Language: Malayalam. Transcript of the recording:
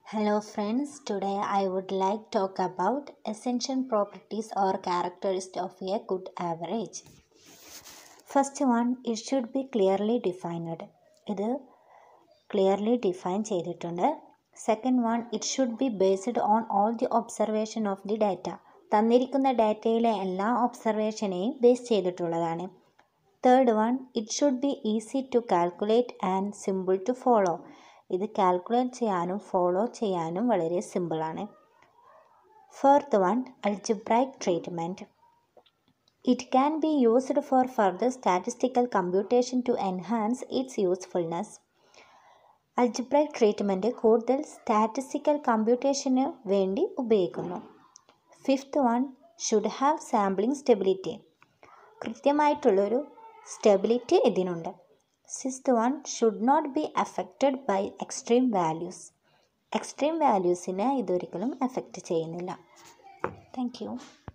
Hello friends, today I would like talk about essential properties or characteristics of a good average. First one, it should be clearly defined. ഇത് ക്ലിയർലി ഡിഫൈൻ ചെയ്തിട്ടുണ്ട് second one it should be based on all the observation of the data തന്നിരിക്കുന്ന ഡാറ്റയിലെ എല്ലാ ഒബ്സർവേഷനെയും ബേസ് ചെയ്തിട്ടുള്ളതാണ് third one it should be easy to calculate and simple to follow ഇത് കാൽക്കുലേറ്റ് ചെയ്യാനും ഫോളോ ചെയ്യാനും വളരെ സിമ്പിളാണ് fourth one algebraic treatment it can be used for further statistical computation to enhance its usefulness algebraic treatment കൂടുതൽ സ്റ്റാറ്റിസ്റ്റിക്കൽ കമ്പ്യൂട്ടേഷന് വേണ്ടി ഉപയോഗിക്കുന്നു fifth one should have sampling stability കൃത്യമായിട്ടുള്ളൊരു സ്റ്റെബിലിറ്റി ഇതിനുണ്ട് sixth one should not be affected by extreme values extreme വാല്യൂസിനെ ഇതൊരിക്കലും എഫക്റ്റ് ചെയ്യുന്നില്ല താങ്ക് യു